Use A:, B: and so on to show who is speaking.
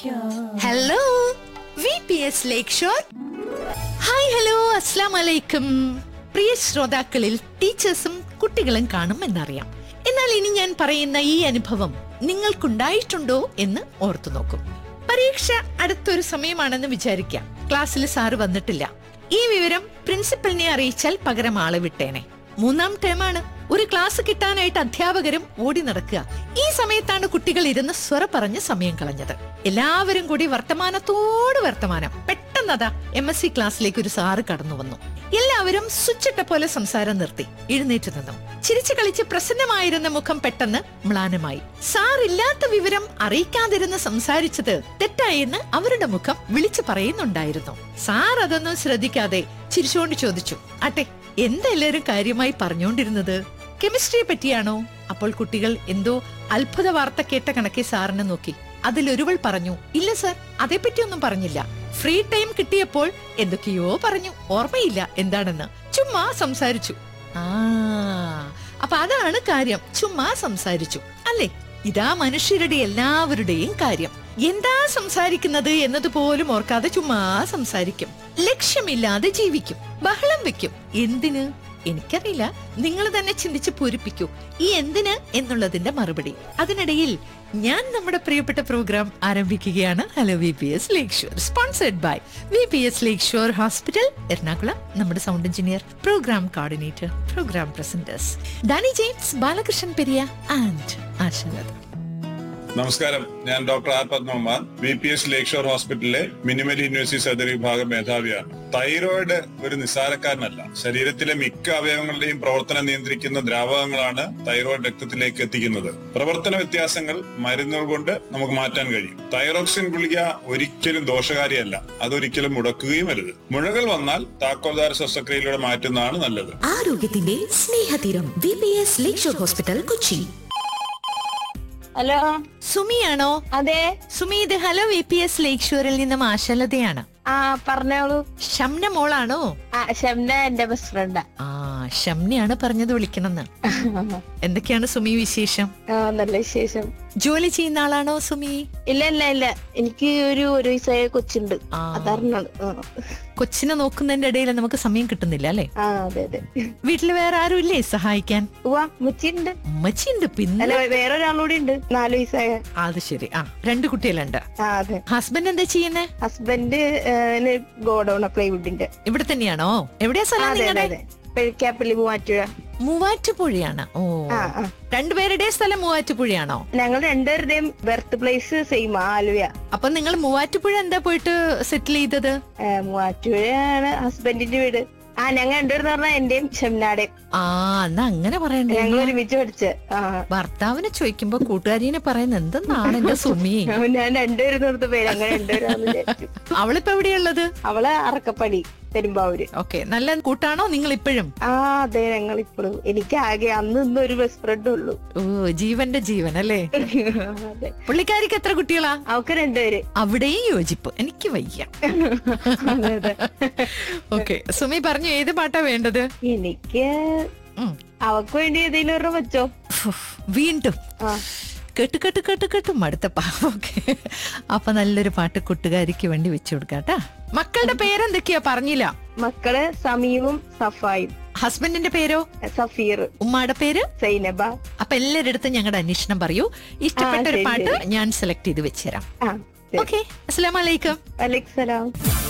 A: Hello V P S lake shore hi hello അസ്ലാം വലൈക്കും പ്രിയ ശ്രോതാക്കളിൽ ടീച്ചേഴ്സും കുട്ടികളും കാണും എന്നറിയാം എന്നാൽ ഇനി ഞാൻ പറയുന്ന ഈ അനുഭവം നിങ്ങൾക്കുണ്ടായിട്ടുണ്ടോ എന്ന് ഓർത്തു നോക്കും പരീക്ഷ അടുത്തൊരു സമയമാണെന്ന് വിചാരിക്കാം ക്ലാസ്സിൽ സാറ് വന്നിട്ടില്ല ഈ വിവരം പ്രിൻസിപ്പലിനെ അറിയിച്ചാൽ പകരം ആളെ വിട്ടേനെ മൂന്നാം ടേമാണ് ഒരു ക്ലാസ് കിട്ടാനായിട്ട് അധ്യാപകരും ഓടി നടക്കുക ഈ സമയത്താണ് കുട്ടികൾ ഇരുന്ന് സ്വറ പറഞ്ഞ് സമയം കളഞ്ഞത് എല്ലാവരും കൂടി വർത്തമാനത്തോട് വർത്തമാനം പെട്ടെന്നതാ എം എസ് സി ക്ലാസ്സിലേക്ക് ഒരു സാറ് കടന്നു വന്നു എല്ലാവരും സ്വിച്ചിട്ട പോലെ സംസാരം നിർത്തി എഴുന്നേറ്റ് നിന്നു ചിരിച്ചു കളിച്ച് പ്രസന്നമായിരുന്ന മുഖം പെട്ടെന്ന് മ്ലാനമായി സാർ ഇല്ലാത്ത വിവരം അറിയിക്കാതിരുന്ന് സംസാരിച്ചത് തെറ്റായെന്ന് അവരുടെ മുഖം വിളിച്ചു പറയുന്നുണ്ടായിരുന്നു സാർ അതൊന്നും ശ്രദ്ധിക്കാതെ ചിരിച്ചുകൊണ്ട് ചോദിച്ചു ആട്ടെ എന്തെല്ലാരും കാര്യമായി പറഞ്ഞുകൊണ്ടിരുന്നത് കെമിസ്ട്രിയെ പറ്റിയാണോ അപ്പോൾ കുട്ടികൾ എന്തോ അത്ഭുത വാർത്ത കേട്ട കണക്കെ സാറിനെ നോക്കി അതിലൊരുവൾ പറഞ്ഞു ഇല്ല സർ അതേപ്പറ്റിയൊന്നും പറഞ്ഞില്ല ഫ്രീ ടൈം കിട്ടിയപ്പോൾ എന്തൊക്കെയോ പറഞ്ഞു ഓർമ്മയില്ല എന്താണെന്ന് ചുമ്മാ സംസാരിച്ചു ആ അപ്പൊ അതാണ് കാര്യം ചുമ്മാ സംസാരിച്ചു അല്ലേ ഇതാ മനുഷ്യരുടെ എല്ലാവരുടെയും കാര്യം എന്താ സംസാരിക്കുന്നത് എന്നതുപോലും ഓർക്കാതെ ചുമ്മാ സംസാരിക്കും ലക്ഷ്യമില്ലാതെ ജീവിക്കും ബഹളം വെക്കും എന്തിന് എനിക്കറിയില്ല നിങ്ങൾ തന്നെ ചിന്തിച്ച് പൂരിപ്പിക്കൂ ഈ എന്തിന് എന്നുള്ളതിന്റെ മറുപടി അതിനിടയിൽ ഞാൻ നമ്മുടെ പ്രിയപ്പെട്ട പ്രോഗ്രാം ആരംഭിക്കുകയാണ് hello V P S lake shore sponsored by V P S lake shore hospital Ernakulam നമ്മുടെ sound engineer programme coordinator programme presenters Danny James Balakrishnan Periya and Ashalatha
B: നമസ്കാരം ഞാൻ doctor R Padmakumar B P S lake shore ഹോസ്പിറ്റലിലെ minimal university surgery വിഭാഗം മേധാവിയാണ് thyroid ഒരു നിസ്സാരക്കാരനല്ല ശരീരത്തിലെ മിക്ക അവയവങ്ങളുടെയും പ്രവർത്തനം നിയന്ത്രിക്കുന്ന ദ്രാവകങ്ങളാണ് തൈറോയിഡ് രക്തത്തിലേക്ക് എത്തിക്കുന്നത് പ്രവർത്തന വ്യത്യാസങ്ങൾ മരുന്നുകൾ കൊണ്ട് നമുക്ക് മാറ്റാൻ കഴിയും തൈറോക്സിൻ ഗുളിക ഒരിക്കലും ദോഷകാരിയല്ല അതൊരിക്കലും മുടക്കുകയും അരുത് മുഴകൾ വന്നാൽ താക്കോൽദാര ശസ്ത്രക്രിയയിലൂടെ മാറ്റുന്നതാണ് നല്ലത്
C: ആരോഗ്യത്തിന്റെ Snehatheeram V P S lakeshore hospital Kochi
D: hello
A: സുമിയാണോ
D: അതെ
A: സുമി ഇത് hello V P S lake ഷോറിൽ നിന്നും ആശാലതയാണ്
D: ആ പറഞ്ഞോളൂ
A: ഷംന മോളാണോ
D: ആ ഷംന എന്റെ ബെസ്റ്റ് ഫ്രണ്ടാ
A: ആ ഷംനയാണ് പറഞ്ഞത് വിളിക്കണമെന്ന് എന്തൊക്കെയാണ് സുമി വിശേഷം
D: ആ നല്ല വിശേഷം
A: ജോലി ചെയ്യുന്ന ആളാണോ സുമി
D: ഇല്ല ഇല്ല ഇല്ല എനിക്ക് ഒരു ഒരു വയസ്സായ കൊച്ചുണ്ട്
A: ആ.
D: അതറിഞ്ഞത്
A: കൊച്ചിനെ നോക്കുന്നതിന്റെ ഇടയിൽ നമുക്ക് സമയം കിട്ടുന്നില്ല അല്ലെ
D: ആ അതെ അതെ
A: വീട്ടില് വേറെ ആരും ഇല്ലേ സഹായിക്കാൻ
D: ഉവാ മുച്ചിണ്ട്
A: ഉമ്മച്ചിണ്ട് പിന്നെ
D: അല്ല വേറെ ഒരാളൂടെ ഉണ്ട് നാല് വയസ്സായ
A: അത് ശരി ആ രണ്ട് കുട്ടികളുണ്ട്
D: ആ അതെ
A: ഹസ്ബൻഡ് എന്താ ചെയ്യുന്നേ
D: ഹസ്ബൻഡ് ഗോഡൌൺ പ്ലൈവുഡിന്റെ
A: ഇവിടെ തന്നെയാണോ എവിടെയാ സ്ഥലം
D: അതെ അതെ
A: നിങ്ങളുടെ
D: അതെ പെഴുക്കാപ്പള്ളി മൂവാറ്റുഴ
A: മൂവാറ്റുപുഴയാണ് ഓ
D: ആ ആ
A: രണ്ടുപേരുടെയും സ്ഥലം മൂവാറ്റുപുഴയാണോ
D: ഞങ്ങൾ രണ്ടുപേരുടെയും ബർത്ത് പ്ലേസ് സെയിം ആലുവ
A: അപ്പൊ നിങ്ങൾ മൂവാറ്റുപുഴ എന്താ പോയിട്ട് സെറ്റിൽ ചെയ്തത്
D: ഏ, മൂവാറ്റുപുഴയാണ് ഹസ്ബൻഡിന്റെ വീട് ആ ഞങ്ങൾ രണ്ടുപേരും പറഞ്ഞാൽ എന്റെയും ഷംനാടെയും
A: ആ എന്നാ അങ്ങനെ പറയണ്ടേ
D: ഞങ്ങൾ ഒരുമിച്ച് പഠിച്ച ആ
A: ഭർത്താവിനെ ചോദിക്കുമ്പോ കൂട്ടുകാരിനെ പറയുന്ന എന്തെന്നാണ് എന്റെ സുമി
D: ഞാൻ രണ്ടുപേരും നിർത്ത പേര് അങ്ങനെ രണ്ടുപേരാന്ന് വിചാരിച്ചു
A: അവളിപ്പോ എവിടെയുള്ളത്
D: അവള് അറക്കപ്പടി പെരുമ്പാവൂര്
A: ഓക്കെ നല്ല കൂട്ടാണോ നിങ്ങൾ ഇപ്പോഴും
D: ആ അതെ ഞങ്ങൾ ഇപ്പോഴും എനിക്ക് ആകെ അന്ന് ഇന്ന് ഒരു ബെസ്റ്റ് ഫ്രണ്ട് ഉള്ളൂ
A: ഓ ജീവന്റെ ജീവൻ അല്ലേ
D: അതെ
A: പുള്ളിക്കാരിക്ക് എത്ര കുട്ടികളാ
D: അവക്ക് രണ്ടുപേര്
A: അവിടെയും യോജിപ്പ് എനിക്ക് വയ്യ
D: അതെ അതെ
A: ഓക്കെ സുമി പറഞ്ഞു ഏത് പാട്ടാ വേണ്ടത്
D: എനിക്ക്
A: ഉം.
D: അവക്ക് വേണ്ടി ഏതെങ്കിലും ഒരെണ്ണം വെച്ചോ
A: ഉഫ്, വീണ്ടും
D: ആ
A: കേട്ട് കേട്ട് കേട്ട് കേട്ട് മടുത്തപ്പാ ഓക്കെ അപ്പൊ നല്ലൊരു പാട്ട് കൂട്ടുകാരിക്ക് വേണ്ടി വെച്ചു കൊടുക്കാട്ടാ മക്കളുടെ പേരെന്തൊക്കെയാ പറഞ്ഞില്ല
D: മക്കള് സമീവും സഫായും
A: ഹസ്ബൻഡിന്റെ പേരോ
D: സഫീർ
A: ഉമ്മയുടെ പേര്
D: സൈനബ
A: അപ്പൊ എല്ലാവരുടെ അടുത്തും ഞങ്ങളുടെ അന്വേഷണം പറയൂ ഇഷ്ടപ്പെട്ട
D: ആ,
A: ഒരു
D: ശരി,
A: പാട്ട്
D: ശരി.
A: ഞാൻ സെലക്ട് ചെയ്ത് വെച്ചുതരാം
D: ആ
A: ഓക്കെ അസ്സലാമലൈക്കും
D: അലൈക്കും സലാം